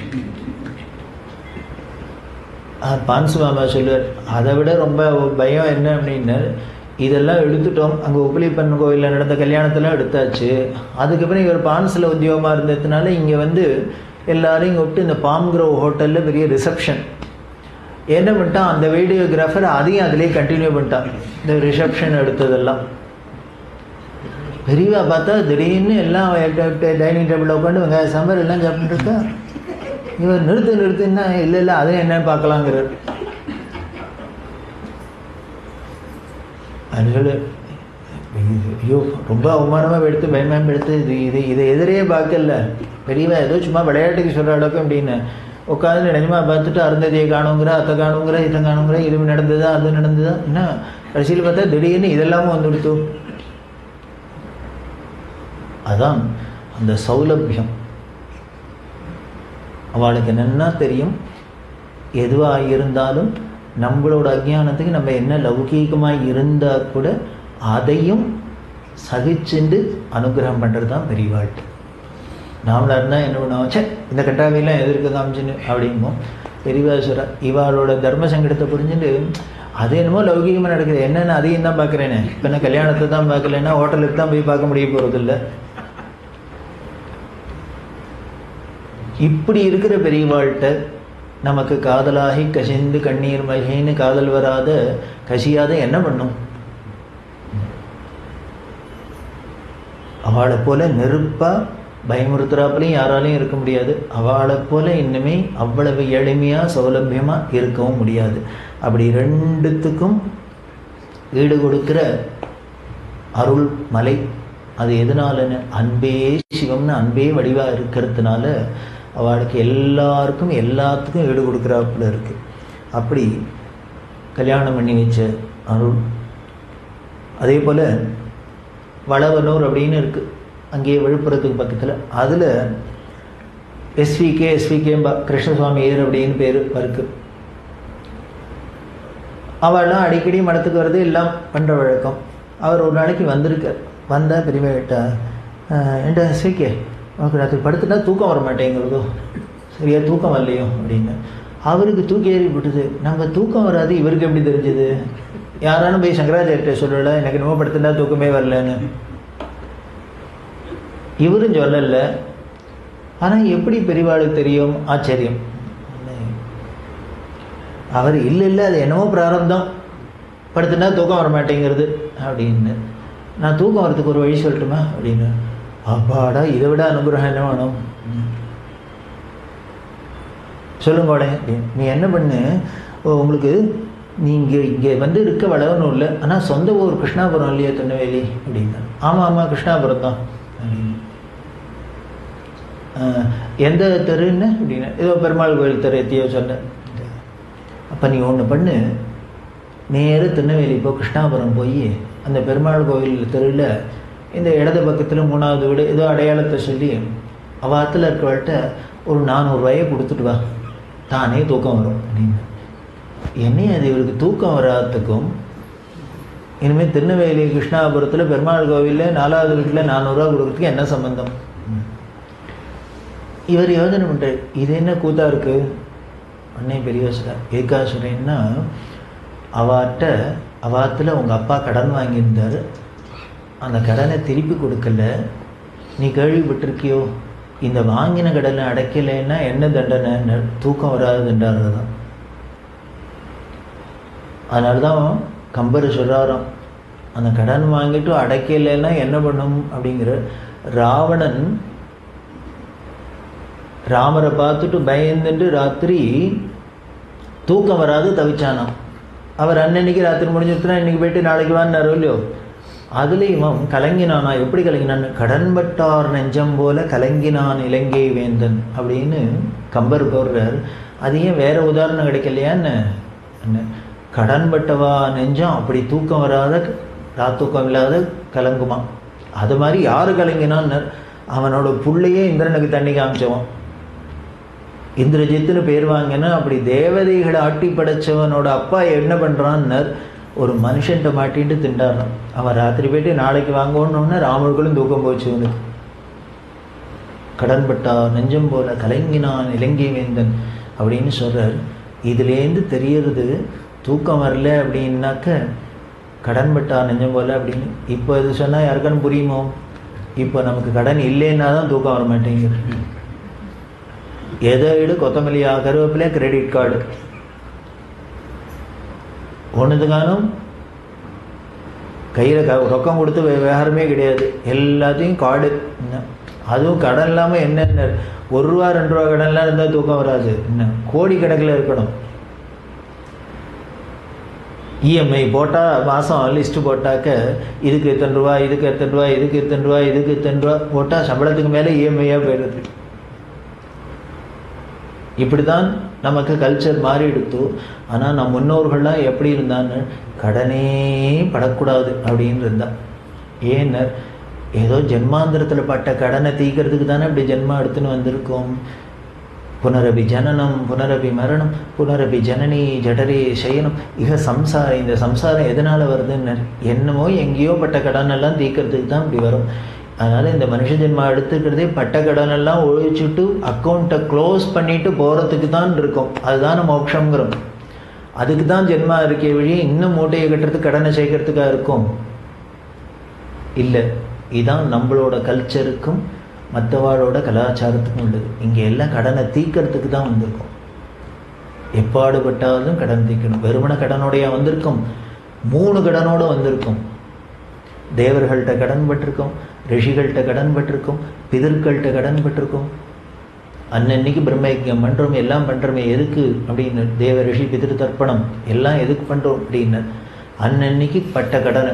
பான்சு மாமா சொல்லுவார் அதை விட ரொம்ப பயம் என்ன அப்படின்னா இதெல்லாம் எடுத்துட்டோம் அங்கே உப்பிலிப்பன் கோவிலில் நடந்த கல்யாணத்தெல்லாம் எடுத்தாச்சு அதுக்கப்புறம் இவர் பான்ஸில் உத்தியோகமாக இருந்ததுனால இங்கே வந்து எல்லாரையும் கூப்பிட்டு இந்த பாம் க்ரோவ் ஹோட்டலில் பெரிய ரிசப்ஷன் என்ன பண்ணிட்டான் அந்த வீடியோகிராஃபர் அதையும் அதிலே கண்டினியூ பண்ணிட்டான் இந்த ரிசப்ஷன் எடுத்ததெல்லாம் பெரியவா பார்த்தா திடீர்னு எல்லாம் டைனிங் டேபிளில் உட்காந்து வெங்காய சாம்பார் எல்லாம் சாப்பிட்டு இருக்கா இவர் நிறுத்து நிறுத்துன்னா இல்லை இல்லை அதை என்னன்னு பார்க்கலாங்கிறார் அது ஐயோ ரொம்ப அவமானமாக எடுத்து பயமாக எடுத்து இது இது இதை எதிரே பார்க்கல பெரியவா ஏதோ சும்மா விளையாட்டுக்கு சொல்கிற அளவுக்கு அப்படின்னு உட்காந்து நிஜமாக பார்த்துட்டு அருந்ததியை காணுங்கிற அத்தை காணுங்கிற இதை காணுங்கிற இது நடந்ததா அது நடந்ததா என்ன கடைசியில் பார்த்தா திடீர்னு இதெல்லாமும் வந்துடுத்து அதான் அந்த சௌலபியம் அவளுக்கு என்னென்னா தெரியும் எதுவாக இருந்தாலும் நம்மளோட அஜ்ஞானத்துக்கு நம்ம என்ன லௌகீகமாக இருந்தால் கூட அதையும் சகிச்சுண்டு அனுகிரகம் பண்ணுறது தான் பெரியவாழ்ட்டு நாமளாக இருந்தால் என்ன பண்ணுவோம் சே இந்த கட்டாவையெல்லாம் எதிர்க்க காமிச்சுன்னு அப்படிம்போம் பெரியவாசுரா இவாளோட தர்ம சங்கடத்தை புரிஞ்சுட்டு அது என்னமோ லௌகீகமாக நடக்குது என்னென்ன அதையும் தான் பார்க்குறேனே இப்போ என்ன கல்யாணத்தை தான் பார்க்கலன்னா ஹோட்டலுக்கு தான் போய் பார்க்க முடிய போகிறதில்ல இப்படி இருக்கிற பெரியவாழ்கிட்ட நமக்கு காதலாகி கசிந்து கண்ணீர் மகின்னு காதல் வராத கசியாத என்ன பண்ணும் அவளை போல நெருப்பா பயமுறுத்துறாப்புலையும் யாராலையும் இருக்க முடியாது அவளை போல இன்னுமே அவ்வளவு எளிமையாக சௌலபியமாக இருக்கவும் முடியாது அப்படி ரெண்டுத்துக்கும் ஈடு கொடுக்கிற அருள் மலை அது எதனாலன்னு அன்பே சிவம்னு அன்பே வடிவாக இருக்கிறதுனால அவளுக்கு எல்லாருக்கும் எல்லாத்துக்கும் ஈடு கொடுக்குறாப்புல இருக்கு அப்படி கல்யாணம் பண்ணி வச்ச அருள் அதே போல் வளவனூர் அப்படின்னு இருக்குது அங்கேயே விழுப்புரத்துக்கு பக்கத்தில் அதில் எஸ்விகே எஸ்விகேம்பா கிருஷ்ணசுவாமி ஏர் அப்படின்னு பேர் இருக்கு அவள்லாம் அடிக்கடி மடத்துக்கு வர்றது எல்லாம் பண்ணுற வழக்கம் அவர் ஒரு நாளைக்கு வந்திருக்கார் வந்தால் பெரியவா கேட்டா என்ட எஸ்விகே உனக்கு ராத்திரி படுத்துட்டா தூக்கம் வர மாட்டேங்கிறதோ சரியா தூக்கம் வரலையோ அப்படின்னு அவருக்கு தூக்கி ஏறி விட்டுது நம்ம தூக்கம் வராது இவருக்கு எப்படி தெரிஞ்சது யாராலும் போய் சங்கராச்சாரிட்ட சொல்லல எனக்கு என்னமோ படுத்துட்டா தூக்கமே வரலன்னு இவரும் சொல்லல ஆனால் எப்படி பெரியவாளுக்கு தெரியும் ஆச்சரியம் அவர் இல்லை இல்லை அது என்னமோ பிராரப்தம் படுத்துனா தூக்கம் வர மாட்டேங்கிறது அப்படின்னு நான் தூக்கம் வரதுக்கு ஒரு வழி சொல்லட்டுமா அப்படின்னு அப்பாடா இதை விட அனுகிரகம் என்ன வேணும் சொல்லுங்கோடே அப்படின்னு நீ என்ன பண்ணு ஓ, உங்களுக்கு நீங்கள் இங்கே வந்து இருக்க வளரணும் இல்லை ஆனால் சொந்த ஊர் கிருஷ்ணாபுரம் இல்லையா திருநெல்வேலி அப்படின்னா ஆமாம் ஆமாம் கிருஷ்ணாபுரம் தான் அப்படின்னு ஆஹ், எந்த தெருன்னு அப்படின்னா ஏதோ பெருமாள் கோயில் தெரு எத்தியோ சொன்னேன் அப்போ நீ ஒன்று பண்ணு நேர திருநெல்வேலி போ கிருஷ்ணாபுரம் போய் அந்த பெருமாள் கோயில் தெருவில் இந்த இடது பக்கத்தில் மூணாவது வீடு ஏதோ அடையாளத்தை சொல்லி அவாத்தில் இருக்கிறவள்கிட்ட ஒரு நானூறுரூவாயை கொடுத்துட்டு வா தானே தூக்கம் வரும் அப்படின்னு என்னையும் அது இவருக்கு தூக்கம் வராததுக்கும் இனிமேல் திருநெல்வேலி கிருஷ்ணாபுரத்தில் பெருமாள் கோவிலில் நாலாவது வீட்டில் நானூறுரூவா கொடுக்கறதுக்கு என்ன சம்பந்தம் இவர் யோசனை பண்ணுறாரு இது என்ன கூத்தா இருக்கு அன்னை பெரிய சொல்கிறார் ஏகாசுரன்னா அவாட்ட அவாத்தில் உங்கள் அப்பா கடன் வாங்கியிருந்தார் அந்த கடனை திருப்பி கொடுக்கல நீ கேள்விப்பட்டிருக்கியோ இந்த வாங்கின கடனை அடைக்கலைன்னா என்ன தண்டனை தூக்கம் வராதுன்றாரு தான் அதனால தான் கம்பர் சொல்கிறாராம் அந்த கடன் வாங்கிட்டு அடைக்கலைன்னா என்ன பண்ணும் அப்படிங்கிற ராவணன் ராமரை பார்த்துட்டு பயந்துட்டு ராத்திரி தூக்கம் வராது தவிச்சானாம் அவர் அன்னன்னைக்கு ராத்திரி முடிஞ்சிருச்சுனா இன்னைக்கு போயிட்டு நாளைக்கு வான்னாரோ இல்லையோ அதுலேயும் இவன் கலங்கினானா எப்படி கலங்கினான் கடன்பட்டார் நெஞ்சம் போல கலங்கினான் இலங்கை வேந்தன் அப்படின்னு கம்பர் போடுறார் அது ஏன் வேற உதாரணம் கிடைக்கலையான்னு என்ன கடன்பட்டவா நெஞ்சம் அப்படி தூக்கம் வராத ராத்தூக்கம் இல்லாத கலங்குமா அது மாதிரி யார் கலங்கினான்னு அவனோட புள்ளையே இந்திரனுக்கு தண்ணி காமிச்சவன் இந்திரஜித்துன்னு பேர் வாங்கினா அப்படி தேவதைகளை ஆட்டி படைச்சவனோட அப்பா என்ன பண்ணுறான்னர் ஒரு மனுஷன்ட்ட மாட்டிட்டு திண்டாடுறான் அவன் ராத்திரி போயிட்டு நாளைக்கு வாங்கணும்னா ராமர்களும் தூக்கம் போச்சு அவனுக்கு கடன்பட்டா நெஞ்சம் போல கலங்கினான் இலங்கை வேந்தன் அப்படின்னு சொல்றார் இதுலேருந்து தெரியறது தூக்கம் வரல அப்படின்னாக்க கடன்பட்டா நெஞ்சம் போல அப்படின்னு இப்போ இது சொன்னால் யாருக்கான்னு புரியுமோ இப்போ நமக்கு கடன் இல்லைன்னா தான் தூக்கம் வர மாட்டேங்குது எதை விட கொத்தமல்லியா கருவேப்பிலை கிரெடிட் கார்டு ஒன்றுத்துக்கானும் கையில் க ரொக்கம் கொடுத்து வே- விவகாரமே கிடையாது எல்லாத்தையும் கார்டு என்ன அதுவும் கடன் இல்லாமல் என்னென்ன ஒரு ரூபா ரெண்டு ரூபா கடன்லாம் இருந்தால் தூக்கம் வராது என்ன கோடி கணக்கில் இருக்கணும் இஎம்ஐ போட்டால் மாதம் லிஸ்ட்டு போட்டாக்க இதுக்கு எத்தனை ரூபா இதுக்கு எத்தனை ரூபா இதுக்கு எத்தனை ரூபா இதுக்கு எத்தனை ரூபா போட்டால் சம்பளத்துக்கு மேலே இஎம்ஐயாக போயிடுது இப்படி தான் நமக்கு கல்ச்சர் மாறி எடுத்து ஆனால் நம் முன்னோர்கள்லாம் எப்படி இருந்தான்னு கடனே படக்கூடாது அப்படின்னு இருந்தா ஏன்னர் ஏதோ ஜென்மாந்திரத்தில் பட்ட கடனை தீக்கிறதுக்கு தானே இப்படி ஜென்மா எடுத்துன்னு வந்திருக்கோம் புனரபி ஜனனம் புனரபி மரணம் புனரபி ஜனனி ஜடரே சயனம் இக சம்சாரம் இந்த சம்சாரம் எதனால் வருதுன்னு என்னமோ எங்கேயோ பட்ட கடனெல்லாம் தீக்கிறதுக்கு தான் இப்படி வரும் அதனால் இந்த மனுஷ ஜென்மா எடுத்துக்கிறதே பட்ட கடனெல்லாம் ஒழிச்சுட்டு அக்கௌண்ட்டை க்ளோஸ் பண்ணிட்டு போகிறதுக்கு தான் இருக்கும் அதுதான் மோட்சங்கிறோம் அதுக்கு தான் ஜென்மா இருக்கே வழி இன்னும் மூட்டையை கட்டுறதுக்கு கடனை சேர்க்கறதுக்காக இருக்கும் இல்லை இதான் நம்மளோட கல்ச்சருக்கும் மற்றவாளோட கலாச்சாரத்துக்கும் உள்ளது இங்கே எல்லாம் கடனை தீக்கிறதுக்கு தான் வந்திருக்கோம் எப்பாடுபட்டாலும் கடன் தீக்கணும் வெறுமன கடனோடைய வந்திருக்கும் மூணு கடனோட வந்திருக்கும் தேவர்கள்ட்ட கடன் பட்டிருக்கோம் ரிஷிகள்கிட்ட கடன் பட்டிருக்கோம் பிதர்கள்ட்ட கடன் பட்டிருக்கோம் அன்னன்னைக்கு பிரம்மயஜம் பண்ணுறோம் எல்லாம் பண்ணுறோமே எதுக்கு அப்படின்னு தேவ ரிஷி பிதிரு தர்ப்பணம் எல்லாம் எதுக்கு பண்ணுறோம் அப்படின்னு அன்னன்னைக்கு பட்ட கடனை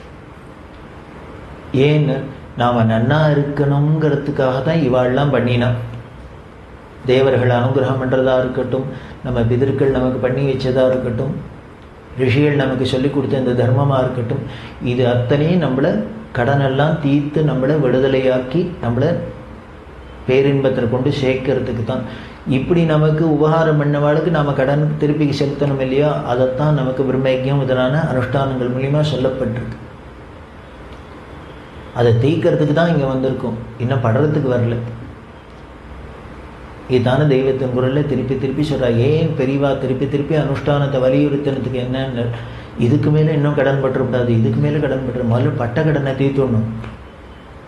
ஏன்னு நாம் நன்னா இருக்கணுங்கிறதுக்காக தான் இவாள்லாம் பண்ணினான் தேவர்கள் அனுகிரகம் பண்ணுறதா இருக்கட்டும் நம்ம பிதர்கள் நமக்கு பண்ணி வச்சதா இருக்கட்டும் ரிஷிகள் நமக்கு சொல்லி கொடுத்த இந்த தர்மமாக இருக்கட்டும் இது அத்தனையும் நம்மளை கடனெல்லாம் தீர்த்து நம்மளை விடுதலையாக்கி நம்மளை பேரின்பத்தில் கொண்டு சேர்க்கறதுக்கு தான் இப்படி நமக்கு உபகாரம் பண்ணவாளுக்கு நாம் கடன் திருப்பி செலுத்தணும் இல்லையா அதைத்தான் நமக்கு பிரம்மயஜம் முதலான அனுஷ்டானங்கள் மூலியமாக சொல்லப்பட்டிருக்கு அதை தீக்கிறதுக்கு தான் இங்கே வந்திருக்கோம் இன்னும் படுறதுக்கு வரல இதுதானே தெய்வத்தின் குரலில் திருப்பி திருப்பி சொல்கிறா ஏன் பெரியவா திருப்பி திருப்பி அனுஷ்டானத்தை வலியுறுத்தினதுக்கு என்னன்னு இதுக்கு மேலே இன்னும் கடன் பற்றக்கூடாது இதுக்கு மேலே கடன் பற்ற முதல்ல பட்ட கடனை தீர்த்துடணும்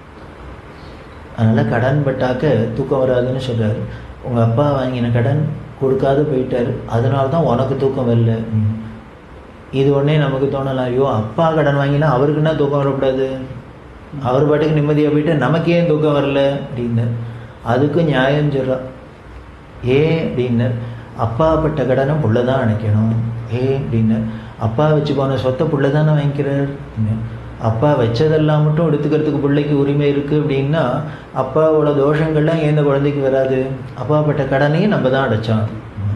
அதனால் கடன் பட்டாக்க தூக்கம் வராதுன்னு சொல்கிறாரு உங்கள் அப்பா வாங்கின கடன் கொடுக்காத போயிட்டாரு அதனால தான் உனக்கு தூக்கம் வரல ம். இது உடனே நமக்கு தோணலாம் ஐயோ அப்பா கடன் வாங்கினா அவருக்குன்னா தூக்கம் வரக்கூடாது அவர் பாட்டுக்கு நிம்மதியாக போயிட்டு நமக்கு ஏன் தூக்கம் வரல அப்படின்னு அதுக்கும் நியாயம் சொல்கிறா ஏன் அப்படின்னு அப்பா பட்ட கடனை புள்ள தான் அணைக்கணும் ஏன் அப்படின்னு அப்பா வச்சு போன சொத்தை புள்ள தானே வாங்கிக்கிறார் அப்படின்னு. அப்பா வச்சதெல்லாம் மட்டும் எடுத்துக்கிறதுக்கு பிள்ளைக்கு உரிமை இருக்குது அப்படின்னா அப்பாவோட தோஷங்கள்லாம் ஏன் இந்த குழந்தைக்கு வராது அப்பா பட்ட கடனையும் நம்ம தான் அடைச்சோம்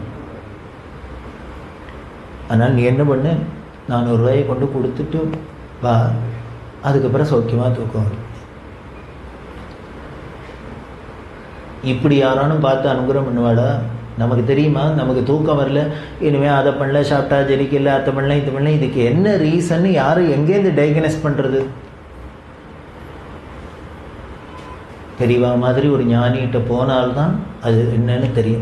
அதனால் நீ என்ன பண்ணு நானூறு ரூபாயை கொண்டு கொடுத்துட்டு வா அதுக்கப்புறம் சௌக்கியமாக தூக்கம் வரும் இப்படி யாரானும் பார்த்து அனுகிரகம் பண்ணுவாளா நமக்கு தெரியுமா நமக்கு தூக்கம் வரல இனிமேல் அதை பண்ணல சாப்பிட்டா ஜெரிக்கல அதை பண்ணல இது பண்ணல இதுக்கு என்ன ரீசன் யாரும் எங்கேருந்து டயக்னஸ் பண்ணுறது பெரியவா மாதிரி ஒரு ஞானிகிட்ட போனால்தான் அது என்னன்னு தெரியும்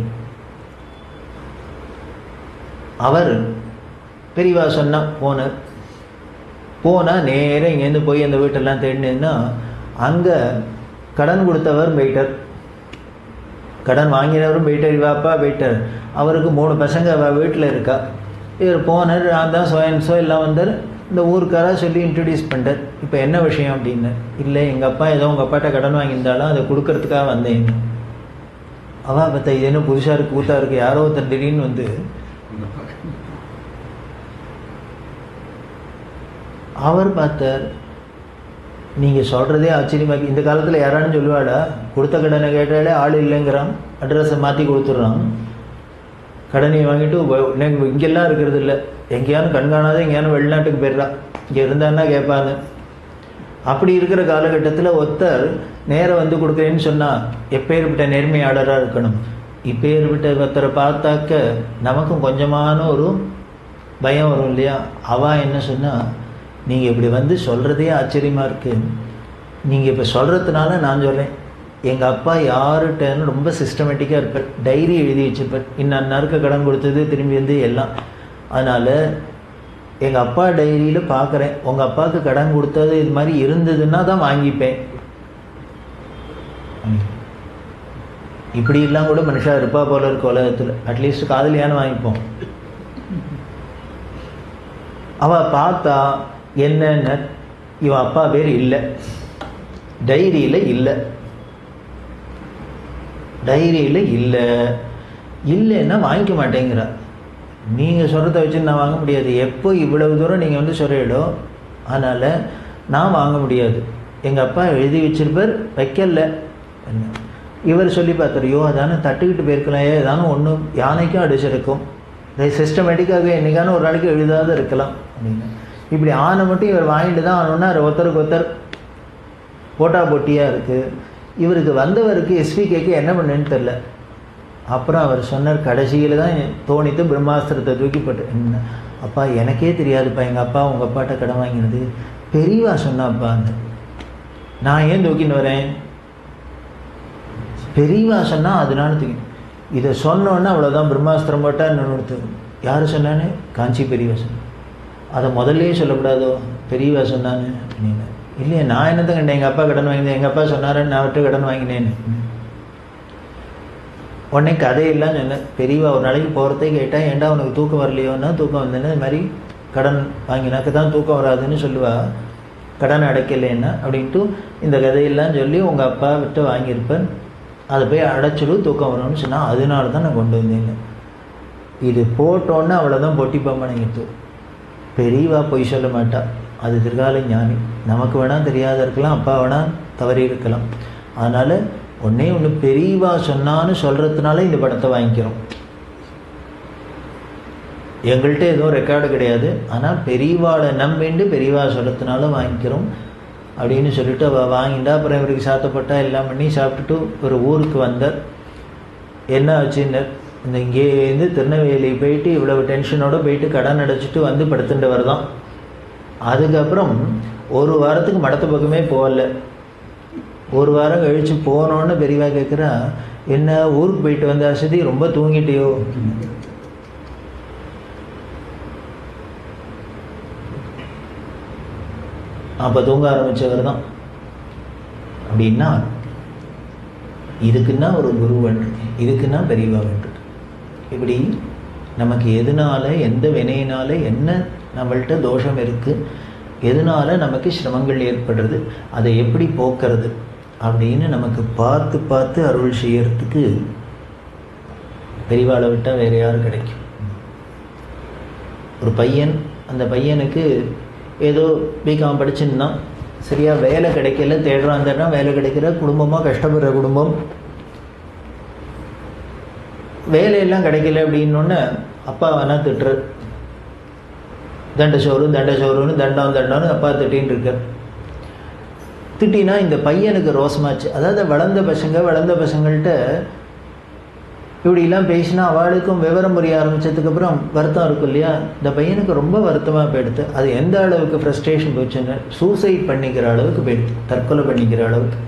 அவர் பெரியவா சொன்னா போனார் போனால் நேராக இங்கேருந்து போய் அந்த வீட்டெல்லாம் தேடினேன்னா அங்கே கடன் கொடுத்தவர் போயிட்டார் கடன் வாங்கினவரும் போயிட்டார் இவாப்பா போயிட்டார் அவருக்கு மூணு பசங்க அவ வீட்டில் இருக்கா இவர் போனார் நான் தான் சோயன்சோ எல்லாம் வந்தார் இந்த ஊருக்காரா சொல்லி இன்ட்ரடியூஸ் பண்ணிட்டார் இப்போ என்ன விஷயம் அப்படின்னு இல்லை எங்கள் அப்பா ஏதோ உங்கள் அப்பாட்ட கடன் வாங்கியிருந்தாலும் அதை கொடுக்கறதுக்காக வந்தேன் அவா பார்த்தா இது என்ன புதுசாக இருக்கு கூத்தா இருக்கு யாரோ ஒருத்தர் திடீர்னு வந்து அவர் பார்த்தார் நீங்கள் சொல்கிறதே ஆச்சரியமா இருக்கு. இந்த காலத்தில் யாரானு சொல்லுவாடா கொடுத்த கடனை கேட்டாலே ஆள் இல்லைங்கிறான் அட்ரஸை மாற்றி கொடுத்துட்றான் கடனை வாங்கிட்டு வ- இன்னும் இங்கெல்லாம் இருக்கிறது இல்லை எங்கேயானு கண்காணாத எங்கேயானு வெளிநாட்டுக்கு போயிடுறான் இங்கே இருந்தான்னா கேட்பாங்க அப்படி இருக்கிற காலகட்டத்தில் ஒருத்தர் நேரம் வந்து கொடுக்குறேன்னு சொன்னால் எப்பேற்பட்ட நேர்மையாளராக இருக்கணும் இப்பேற்பட்ட ஒருத்தரை பார்த்தாக்க நமக்கும் கொஞ்சமான ஒரு பயம் வரும் இல்லையா அவா என்ன சொன்னா நீங்கள் இப்படி வந்து சொல்கிறதே ஆச்சரியமாக இருக்குது நீங்கள் இப்போ சொல்கிறதுனால நான் சொல்கிறேன் எங்கள் அப்பா யாருகிட்டன்னு ரொம்ப சிஸ்டமேட்டிக்காக இருப்பார் டைரி எழுதி வச்சிருப்பார் இன்னன்னாருக்கு கடன் கொடுத்தது திரும்பி வந்து எல்லாம் அதனால் எங்கள் அப்பா டைரியில் பார்க்குறேன் உங்கள் அப்பாவுக்கு கடன் கொடுத்தது இது மாதிரி இருந்ததுன்னா தான் வாங்கிப்பேன் இப்படியெல்லாம் கூட மனுஷா இருப்பா போல இருக்கு உலகத்தில் அட்லீஸ்ட் காதலியானு வாங்கிப்போம் அவ பார்த்தா என்னன்னு இவன் அப்பா பேர் இல்லை டைரியில் இல்லை டைரியில் இல்லை இல்லைன்னா வாங்கிக்க மாட்டேங்கிறா நீங்கள் சொல்கிறத வச்சு நான் வாங்க முடியாது எப்போ இவ்வளவு தூரம் நீங்கள் வந்து சொல்கிறீங்களோ அதனால் நான் வாங்க முடியாது எங்கள் அப்பா எழுதி வச்சிருப்பார் வைக்கல என்ன இவர் சொல்லி பார்த்தாரு யோ அதானே தட்டுக்கிட்டு போயிருக்கலாம் ஏ ஏதானு ஒன்று யானைக்கும் அடிச்சிருக்கும் சிஸ்டமேட்டிக்காக என்னைக்கான ஒரு நாளைக்கு எழுதாத இருக்கலாம் அப்படின்னு இப்படி ஆனை மட்டும் இவர் வாங்கிட்டு தான் ஆனோன்னா ஒருத்தருக்கு ஒருத்தர் போட்டா போட்டியாக இருக்குது இவருக்கு வந்தவருக்கு எஸ்விகேக்கு என்ன பண்ணுன்னு தெரில அப்புறம் அவர் சொன்னார் கடைசியில் தான் தோணித்து பிரம்மாஸ்திரத்தை தூக்கி போட்டு என்ன அப்பா எனக்கே தெரியாதுப்பா எங்கள் அப்பா உங்கள் அப்பாட்ட கடன் வாங்கினது பெரியவா சொன்னாப்பான்னு நான் ஏன் தூக்கின்னு வரேன் பெரியவா சொன்னால் அதனால தூக்கி இதை சொன்னோன்னே அவ்வளோதான் பிரம்மாஸ்திரம் போட்டால் இன்னொன்று யார் சொன்னானே காஞ்சி பெரியவா சொன்ன அதை முதல்லயே சொல்லக்கூடாதோ பெரியவா சொன்னான்னு அப்படின்னு இல்லையே நான் என்னத்தை கண்டேன் எங்கள் அப்பா கடன் வாங்கினேன் எங்கள் அப்பா சொன்னாருன்னு நான் அவர்கிட்ட கடன் வாங்கினேன்னு உடனே கதையெல்லாம் சொன்னேன் பெரியவா ஒரு நாளைக்கு போகிறதே கேட்டால் ஏன்டா உனக்கு தூக்கம் வரலையோன்னா தூக்கம் வந்தேன்னு இது மாதிரி கடன் வாங்கினாக்க தான் தூக்கம் வராதுன்னு சொல்லுவா கடன் அடைக்கலைன்னா அப்படின்ட்டு இந்த கதையெல்லாம் சொல்லி உங்கள் அப்பா விட்டு வாங்கியிருப்பேன் அதை போய் அடைச்சிடு தூக்கம் வரும்னு சொன்னால் அதனால தான் நான் கொண்டு வந்தேன்னு இது போட்டோன்னே அவ்வளோதான் பொட்டி பாம்பனைங்கிட்டு பெரியவா பொய் சொல்ல மாட்டா அது திருகால ஞானி நமக்கு வேணால் தெரியாத இருக்கலாம் அப்பா வேணால் தவறி இருக்கலாம் அதனால் ஒன்றே ஒன்று பெரியவா சொன்னான்னு சொல்கிறதுனால இந்த படத்தை வாங்கிக்கிறோம் எங்கள்கிட்ட எதுவும் ரெக்கார்டு கிடையாது ஆனால் பெரியவாளை நம்பிண்டு பெரியவா சொல்கிறதுனால வாங்கிக்கிறோம் அப்படின்னு சொல்லிட்டு அவள் வாங்கிட்டா அப்புறம் இவருக்கு சாத்தப்பட்டா எல்லாம் பண்ணி சாப்பிட்டுட்டு ஒரு ஊருக்கு வந்தார் என்ன ஆச்சுன்னார் இந்த இங்கேருந்து திருநெல்வேலி போயிட்டு இவ்வளவு டென்ஷனோடு போயிட்டு கடன் அடைச்சிட்டு வந்து படுத்துட்டவர் தான் அதுக்கப்புறம் ஒரு வாரத்துக்கு மடத்து பக்கமே போகல ஒரு வாரம் கழித்து போனோன்னு பெரியவா கேட்குறா என்ன ஊருக்கு போயிட்டு வந்த அசதி ரொம்ப தூங்கிட்டியோ அப்போ தூங்க ஆரம்பித்தவர் தான் அப்படின்னா இதுக்குன்னா ஒரு குரு வேண்டும் இதுக்குன்னா பெரியவா வேண்டும் இப்படி நமக்கு எதனால எந்த வினையினால என்ன நம்மள்கிட்ட தோஷம் இருக்குது எதனால நமக்கு சிரமங்கள் ஏற்படுறது அதை எப்படி போக்குறது அப்படின்னு நமக்கு பார்த்து பார்த்து அருள் செய்யறதுக்கு பெரியவாளை விட்டால் வேறு யாரும் கிடைக்கும் ஒரு பையன் அந்த பையனுக்கு ஏதோ பிகாம் படிச்சுன்னா சரியாக வேலை கிடைக்கல தேடுறான் தேடுறான் வேலை கிடைக்கிற குடும்பமாக கஷ்டப்படுற குடும்பம் வேலையெல்லாம் கிடைக்கல அப்படின்னோடனே அப்பா வேணா திட்டுற தண்ட சோறு தண்ட சோறுன்னு தண்டம் தண்டம்னு அப்பா திட்டின்னு இருக்கார் திட்டினா இந்த பையனுக்கு ரோசமாச்சு அதாவது வளர்ந்த பசங்க வளர்ந்த பசங்கள்கிட்ட இப்படிலாம் பேசினா அவளுக்கும் விவரம் புரிய ஆரம்பிச்சதுக்கப்புறம் வருத்தம் இருக்கும் இல்லையா இந்த பையனுக்கு ரொம்ப வருத்தமாக போயிடுது அது எந்த அளவுக்கு ஃப்ரஸ்ட்ரேஷன் போச்சுன்னு சூசைட் பண்ணிக்கிற அளவுக்கு போயிடுது தற்கொலை பண்ணிக்கிற அளவுக்கு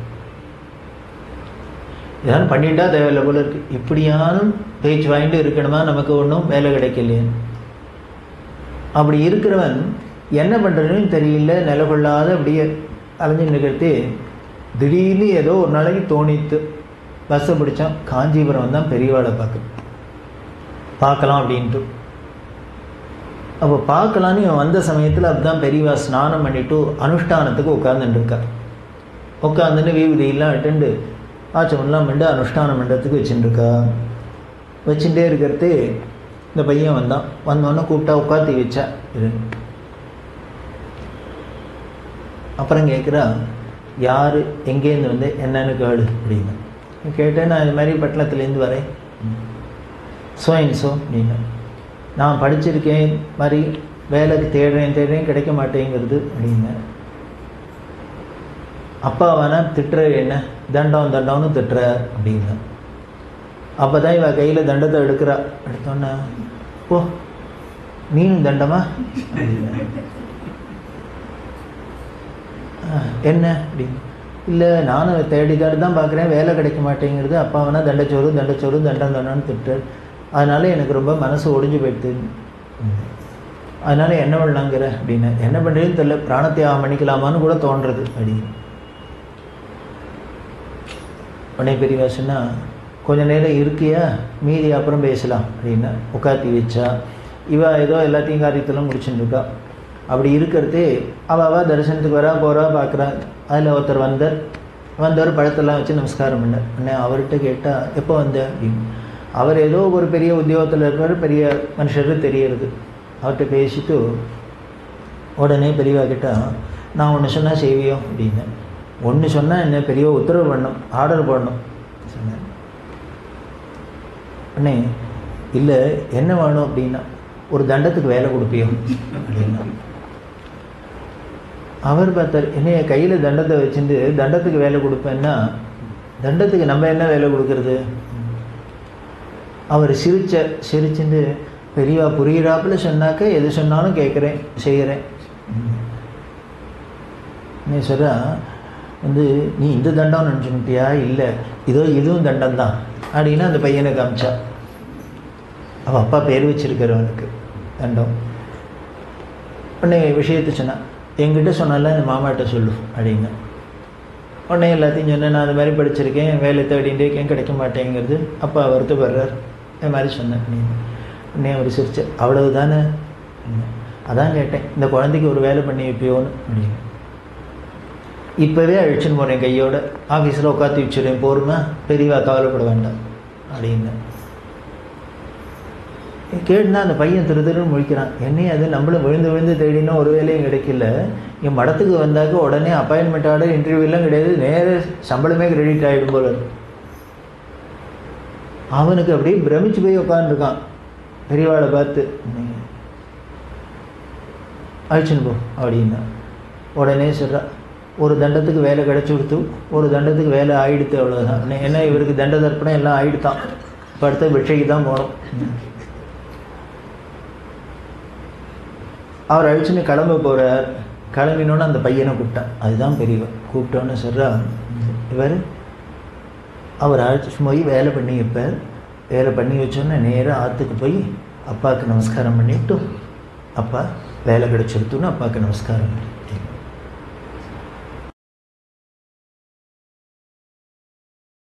இதெல்லாம் பண்ணிட்டா தேவையில்லை போல இருக்கு இப்படியானும் பேச்சு வாங்கிட்டு இருக்கணுமா நமக்கு ஒன்றும் வேலை கிடைக்கலையே அப்படி இருக்கிறவன் என்ன பண்ணுறதுன்னு தெரியல நில கொள்ளாத அப்படியே அலைஞ்சு நிற்கிறது திடீர்னு ஏதோ ஒரு நாளைக்கு தோணித்து பஸ்ஸை பிடிச்சான் காஞ்சிபுரம் தான் பெரியவாளை பார்க்க பார்க்கலாம் அப்படின்ட்டு அப்போ பார்க்கலான்னு இவன் வந்த சமயத்தில் அதுதான் பெரியவா ஸ்நானம் பண்ணிட்டு அனுஷ்டானத்துக்கு உட்காந்துட்டு இருக்கா உட்காந்துன்னு வீதியெல்லாம் இட்டுண்டு ஆச்சமெல்லாம் பண்ணி அனுஷ்டானம் பண்ணுறதுக்கு வச்சுட்டுருக்கா வச்சுட்டே இருக்கிறது இந்த பையன் வந்தான் வந்தோடனே கூப்பிட்டா உட்காத்தி வச்சா இது அப்புறம் கேட்குறா யார் எங்கேருந்து வந்து என்னன்னு கேளு அப்படின்னு கேட்டேன் நான் இது மாதிரி பட்டணத்துலேருந்து வரேன் ஸோ அண்ட் ஸோ அப்படின்னு நான் படிச்சிருக்கேன் மாதிரி வேலைக்கு தேடுறேன் தேடுறேன் கிடைக்க மாட்டேங்கிறது அப்படின்னு அப்பா வேணா திட்டுற என்ன தண்டம் தண்டம்னு திட்டுற அப்படின்னு அப்போ தான் இவ கையில் தண்டத்தை எடுக்கிறா எடுத்தோன்னே ஓ நீனும் தண்டமா அப்படின்னு என்ன அப்படின்னு இல்லை நானும் தேடி தேடி தான் பார்க்குறேன் வேலை கிடைக்க மாட்டேங்கிறது அப்பா வேணா தண்டச்சோறு தண்டச்சோறு தண்டம் தண்டம்னு திட்டு அதனால எனக்கு ரொம்ப மனசு ஒடிஞ்சு போயிடுது அதனால என்ன பண்ணலாங்கிற அப்படின்னு என்ன பண்ணுறதுன்னு தெரியல பிராணத்தியாகம் பண்ணிக்கலாமான்னு கூட தோன்றது அப்படின்னு உடனே பெரியவா சொன்னா கொஞ்ச நேரம் இருக்கியா மீதி அப்புறம் பேசலாம் அப்படின்னு உட்காத்தி வச்சா இவ ஏதோ எல்லாத்தையும் காரியத்தெல்லாம் முடிச்சுட்டு இருக்கா அப்படி இருக்கிறதே அவள் அவள் தரிசனத்துக்கு வரா போகிறா பார்க்குறா அதில் ஒருத்தர் வந்தார் வந்தவர் பழத்தெல்லாம் வச்சு நமஸ்காரம் பண்ணார் உடனே அவர்கிட்ட கேட்டால் எப்போ வந்த அப்படின்னு அவர் ஏதோ ஒரு பெரிய உத்தியோகத்தில் இருக்கிற பெரிய மனுஷரு தெரியறது அவர்கிட்ட பேசிட்டு உடனே பெரியவா கிட்ட நான் ஒன்று சொன்னால் செய்வியோ அப்படின்னு ஒன்று சொன்னால் என்ன பெரிய உத்தரவு பண்ணணும் ஆர்டர் பண்ணணும் சொன்னேன் உடனே இல்லை என்ன வேணும் அப்படின்னா ஒரு தண்டத்துக்கு வேலை கொடுப்பியோ அப்படின்னா அவர் பார்த்தார் என்னைய கையில் தண்டத்தை வச்சுட்டு தண்டத்துக்கு வேலை கொடுப்பேன்னா தண்டத்துக்கு நம்ம என்ன வேலை கொடுக்கறது அவர் சிரிச்ச சிரிச்சுட்டு பெரியவா புரியிறாப்புல சொன்னாக்க எது சொன்னாலும் கேட்குறேன் செய்கிறேன் நீ சொல்கிறா வந்து நீ இந்த தண்டம் நினச்சுக்கிட்டியா இல்லை இதோ இதுவும் தண்டம் தான் அப்படின்னு அந்த பையனை காமிச்சா அவள் அப்பா பேர் வச்சிருக்கிறவனுக்கு தண்டம் உடனே விஷயத்தை சொன்னான் என்கிட்ட சொன்னால என் மாமாட்ட சொல்லு அப்படின்னு உடனே எல்லாத்தையும் சொன்னேன் நான் அது மாதிரி படிச்சிருக்கேன் வேலை தேடிட்டு இருக்கேன் கிடைக்க மாட்டேங்கிறது அப்பா வருத்தப்படுறார் இது மாதிரி சொன்னேன் அப்படின்னு உடனே அவர் சிரிச்சு அவ்வளவு தானே அதான் கேட்டேன் இந்த குழந்தைக்கு ஒரு வேலை பண்ணி வைப்பியோன்னு அப்படின்னு இப்போவே அழிச்சுன்னு போனேன் கையோட ஆஃபீஸில் உட்காந்து வச்சுருவேன் போருமா பெரியவா கவலைப்பட வேண்டாம் அப்படின்னு கேட்டுனா அந்த பையன் திரு திருன்னு முழிக்கிறான் என்னையும் அது நம்மளும் விழுந்து விழுந்து தேடினா ஒரு வேலையும் கிடைக்கல என் மடத்துக்கு வந்தாக்க உடனே அப்பாயின்மெண்ட் ஆர்டர் இன்டர்வியூலாம் கிடையாது நேர சம்பளமே கிரெடிட் ஆகிடும் போல அவனுக்கு அப்படியே பிரமிச்சு போய் உட்காந்துருக்கான் பெரியவாளை பார்த்து அழிச்சுன்னு போ அப்படின்னா உடனே சொல்கிறா ஒரு தண்டத்துக்கு வேலை கிடச்சி கொடுத்து ஒரு தண்டத்துக்கு வேலை ஆயிடுத்து அவ்வளோதான் ஏன்னா இவருக்கு தண்ட தர்ப்பணம் எல்லாம் ஆயிடுத்தான் இப்போ அடுத்த பிட்சைக்கு தான் போகணும் அவர் அழிச்சுன்னு கிளம்ப போகிறார் கிளம்பினோன்னு அந்த பையனை கூப்பிட்டான் அதுதான் பெரியவன் கூப்பிட்டோன்னு சொல்கிறா இவர் அவர் அழைச்சி போய் வேலை பண்ணி வைப்பார் வேலை பண்ணி வச்சோன்னே நேராக ஆற்றுக்கு போய் அப்பாவுக்கு நமஸ்காரம் பண்ணிவிட்டு அப்பா வேலை கிடச்சிருத்துன்னு அப்பாவுக்கு நமஸ்காரம் பண்ணி